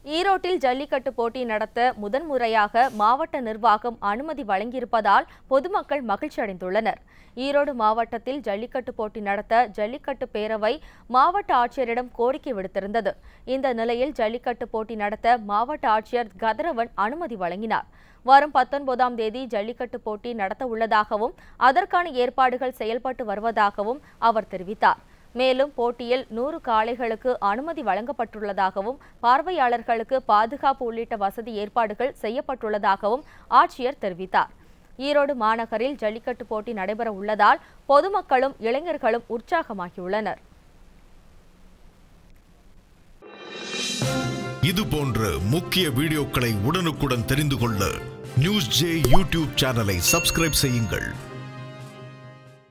ஈரோட்டில் ஜல்லிக்கட்டு போட்டி நடத்த முதன்முறையாக மாவட்ட நிர்வாகம் அனுமதி வழங்கியிருப்பதால் பொதுமக்கள் மகிழ்ச்சி அடைந்துள்ளனர் ஈரோடு மாவட்டத்தில் ஜல்லிக்கட்டு போட்டி நடத்த ஜல்லிக்கட்டு பேரவை மாவட்ட ஆட்சியரிடம் கோரிக்கை விடுத்திருந்தது இந்த நிலையில் ஜல்லிக்கட்டு போட்டி நடத்த மாவட்ட ஆட்சியர் கதிரவன் அனுமதி வழங்கினார் வரும் பத்தொன்பதாம் தேதி ஜல்லிக்கட்டு போட்டி நடத்த உள்ளதாகவும் அதற்கான ஏற்பாடுகள் செயல்பட்டு வருவதாகவும் அவர் தெரிவித்தார் மேலும் போட்டியில் நூறு காளைகளுக்கு அனுமதி வழங்கப்பட்டுள்ளதாகவும் பார்வையாளர்களுக்கு பாதுகாப்பு உள்ளிட்ட வசதி ஏற்பாடுகள் செய்யப்பட்டுள்ளதாகவும் ஆட்சியர் தெரிவித்தார் ஈரோடு மாநகரில் ஜல்லிக்கட்டு போட்டி நடைபெற உள்ளதால் பொதுமக்களும் இளைஞர்களும் உற்சாகமாகியுள்ளனர் இது போன்ற முக்கிய வீடியோக்களை உடனுக்குடன் தெரிந்து கொள்ள நியூஸ் ஜே யூடியூப் சேனலை சப்ஸ்கிரைப் செய்யுங்கள்